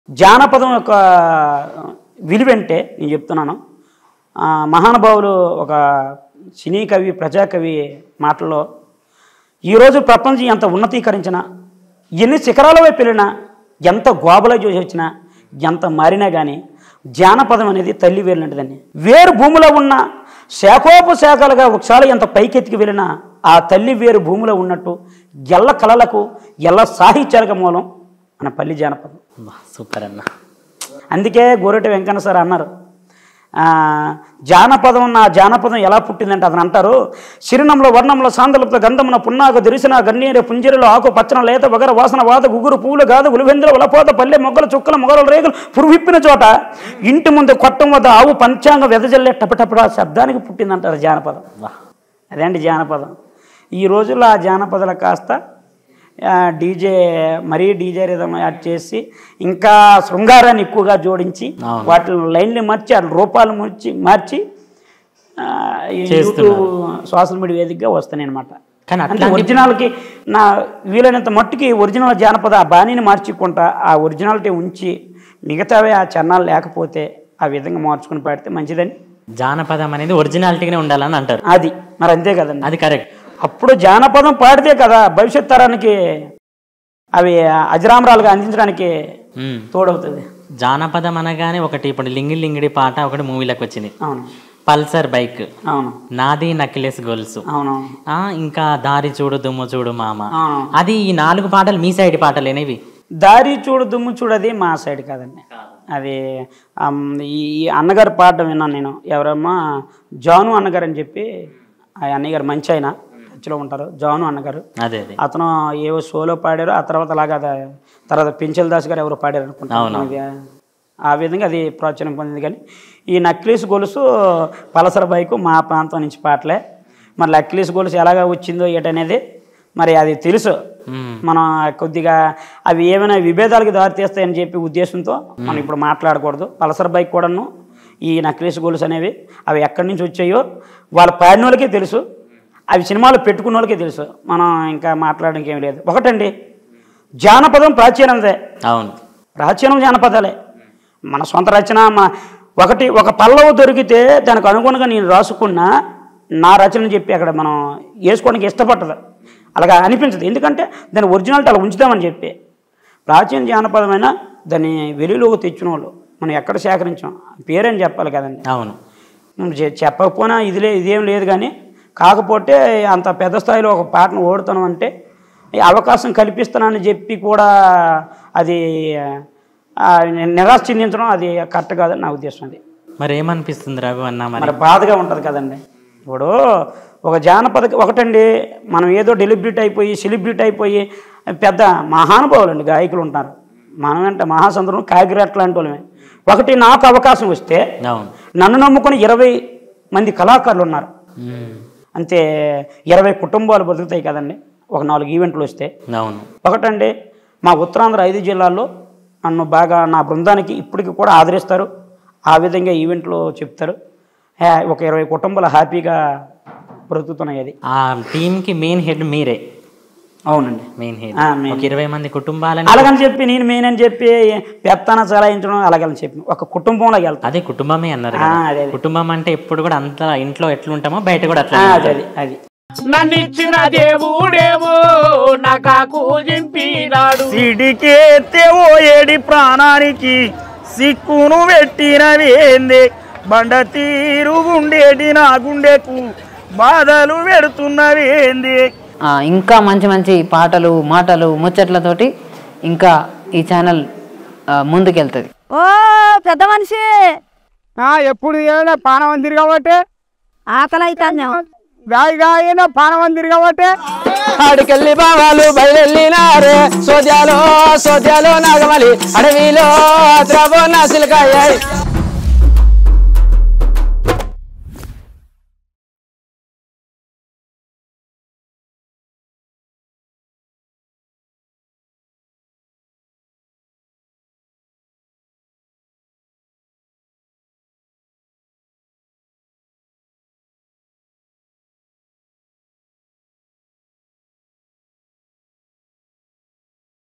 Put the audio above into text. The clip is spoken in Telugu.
జానపదం యొక్క విలువంటే నేను చెప్తున్నాను ఆ, మహానుభావులు ఒక సినీ కవి ప్రజాకవి మాటల్లో ఈరోజు ప్రపంచం ఎంత ఉన్నతీకరించినా ఎన్ని శిఖరాల వైపు వెళ్ళినా ఎంత గోబల చూసి వచ్చినా ఎంత మారినా కానీ జానపదం అనేది తల్లి వేరు లాంటిదండి వేరు భూమిలో ఉన్న శాఖోపశాఖలుగా వృక్షాలు ఎంత పైకెత్తికి వెళ్ళినా ఆ తల్లి వేరు భూమిలో ఉన్నట్టు ఎల్ల కళలకు ఎల్ల సాహిత్యాలకు మూలం మన పల్లి జానపదం బా, సూపర్ అన్న అందుకే గోరెటి వెంకన్న సార్ అన్నారు ఆ, జానపదం నా జానపదం ఎలా పుట్టిందంటే అతను అంటారు శిరణంలో వర్ణంలో సాందలతో గంధమున పున్నాక దిరిసిన గన్నీరు పుంజరిలో ఆకు పచ్చన లేత వగర వాసన వాత గుగురు పూలు గాదు ఉలివెందుల ఉలపోత పల్లె మొగ్గల చుక్కల మొగల రేగులు పురువిప్పిన చోట ఇంటి ముందు కొట్టం వద్ద ఆవు పంచాంగ వెదజల్లే టపటపడ శబ్దానికి పుట్టిందంటారు జానపదం వా అదేంటి జానపదం ఈ రోజుల్లో ఆ జానపదాలు కాస్త ఆ, డీజే మరీ డీజే రిధం యాడ్ చేసి ఇంకా శృంగారాన్ని ఎక్కువగా జోడించి అవును. వాటిని లైన్లు మార్చి ఆ రూపాలు మార్చి మార్చి ఆ, ఈ చేస్తున్నారు. యూట్యూబ్ సోషల్ మీడియా వేదికగా వస్తున్నాయి అనమాట కానీ అంటే అట్లాంటి ఒరిజినల్కి నా వీలైనంత మట్టుకి ఒరిజినల్ జానపద ఆ బాణీని మార్చుకుంటా ఆ ఒరిజినాలిటీ ఉంచి మిగతావి ఆ చరణాలు లేకపోతే ఆ విధంగా మార్చుకుని పాడితే మంచిదని జానపదం అనేది ఒరిజినాలిటీగానే ఉండాలని అంటారు అది మరి అంతే కదండి అది కరెక్ట్ అప్పుడు జానపదం పాడితే కదా భవిష్యత్ తరానికి అవి అజరామరాలుగా అందించడానికి తోడవుతుంది జానపదం అనగానే ఒకటి ఇప్పుడు లింగి లింగిడి పాట ఒకటి మూవీలోకి వచ్చింది అవును పల్సర్ బైక్ అవును నాది నక్లెస్ గొలుసు అవునవును ఆ, ఇంకా దారి చూడు దుమ్ము చూడు మామ అవును అది ఈ నాలుగు పాటలు మీ సైడ్ పాటలేనివి దారి చూడు దుమ్ము చూడు అది మా సైడ్ కాదండి అది ఆమ్, ఈ ఈ అన్నగారు పాడడం విన్నాను నేను ఎవరమ్మా జాను అన్నగారు అని చెప్పి ఆ అన్నయ్య గారు మంచి ఆయన టచ్లో ఉంటారు జాను అన్నగారు అదే అదే అతను ఏవో షోలో పాడారు ఆ తర్వాత అలాగా అది- తర్వాత పెంచల్ దాస్ గారు ఎవరు పాడారు అనుకుంటాను అవును. ఆ విధంగా అది ప్రాచుర్యం పొందింది కానీ ఈ నక్లీస్ గొలుసు పలసర బైకు మా ప్రాంతం నుంచి పాటలే మరి నక్లీస్ గొలుసు ఎలాగా వచ్చిందో ఏంటనేది మరి అది తెలుసు మ్మ్. మనం కొద్దిగా అవి ఏమైనా విభేదాలకు దారితీస్తాయని చెప్పి ఉద్దేశంతో మనం ఇప్పుడు మాట్లాడకూడదు పలసర్ బైక్ కూడాను ఈ నక్లీస్ గోల్స్ అనేవి అవి ఎక్కడి నుంచి వచ్చాయో వాళ్ళ పాడిన వాళ్ళకే తెలుసు అవి సినిమాలు పెట్టుకున్న వాళ్ళకే తెలుసు మనం ఇంకా మాట్లాడడానికి ఏం లేదు ఒకటండి జానపదం ప్రాచీనదే అవును ప్రాచీనం జానపదాలే మన సొంత రచన మా ఒకటి ఒక పల్లవ దొరికితే దానికి అనుగుణంగా నేను రాసుకున్న నా రచన చెప్పి అక్కడ మనం వేసుకోవడానికి ఇష్టపడదు అలాగా అనిపించదు ఎందుకంటే దాని ఒరిజినాలిటీ అలా ఉంచుదామని చెప్పి ప్రాచీన జానపదమైన దాన్ని వెలుగులోకి తెచ్చిన వాళ్ళు మనం ఎక్కడ సేకరించాం పేరని చెప్పాలి కదండి అవును మనం చె- చెప్పకపోయినా ఇదిలే ఇదేం లేదు కానీ కాకపోతే అంత పెద్ద స్థాయిలో ఒక పాటను ఓడుతాను అంటే ఈ అవకాశం కల్పిస్తానని చెప్పి కూడా అది ఆ, నిరాశ చెందించడం అది కరెక్ట్ కాదని నా ఉద్దేశం అది మరి ఏమనిపిస్తుంది రఘు అన్న మరి మరి బాధగా ఉంటుంది కదండి ఇప్పుడు ఒక జానపద ఒకటండి మనం ఏదో డెలిబ్రిటీ అయిపోయి సెలబ్రిటీ అయిపోయి పెద్ద మహానుభావులు అండి గాయకులు ఉంటారు మనం అంటే మహాసంద్రం కాకిరెట్ లాంటి వాళ్ళమే ఒకటి నాకు అవకాశం వస్తే అవును నన్ను నమ్ముకుని ఇరవై మంది కళాకారులు ఉన్నారు మ్మ్. అంతే ఇరవై కుటుంబాలు బతుకుతాయి కదండి ఒక నాలుగు ఈవెంట్లు వస్తే అవును ఒకటండి మా ఉత్తరాంధ్ర ఐదు జిల్లాల్లో నన్ను బాగా నా బృందానికి ఇప్పటికి కూడా ఆదరిస్తారు ఆ విధంగా ఈవెంట్లు చెప్తారు హే, ఒక ఇరవై కుటుంబాలు హ్యాపీగా బ్రతుకుతున్నాయి అది ఆ టీంకి మెయిన్ హెడ్ మీరే అవునండి మెయిన్ హెడ్ ఆ, main. ఒక ఇరవై మంది కుటుంబాలని అలాగని చెప్పి నేను మెయిన్ అని చెప్పి పెత్తన చలాయించడం అలాగని చెప్పి ఒక కుటుంబంలోకి వెళ్తాను అదే కుటుంబమే అన్నారు ఆ, కదా. అదే అదే. కుటుంబం అంటే ఎప్పుడు కూడా అంత ఇంట్లో ఎట్లుంటామో బయట కూడా అట్లా ఆ, అది అది అది నన్నిచ్చిన దేవుడేమో నాకు జింపినాడు సిడికేతే ఓ ఏడి ప్రాణానికి సిక్కును పెట్టినవేందే బండ తీరు గుండేటి నా గుండెకు బాధలు పెడుతున్నవేంది ఆ, ఇంకా మంచి మంచి పాటలు మాటలు ముచ్చట్లతోటి ఇంకా ఈ ఛానల్ ఆ, ముందుకెళ్తుంది ఓ పెద్ద మనిషి ఎప్పుడు ఏమైనా పానం తిరగబట్టే ఆకలి అవుతాను గాయగా అయినా పానం తిరగబట్టే ఆడికెళ్ళి బావాలు బయలునారే సోద్యాలో సోద్యాలో నాగమలి అడవిలో ద్రవ నాసిలకాయ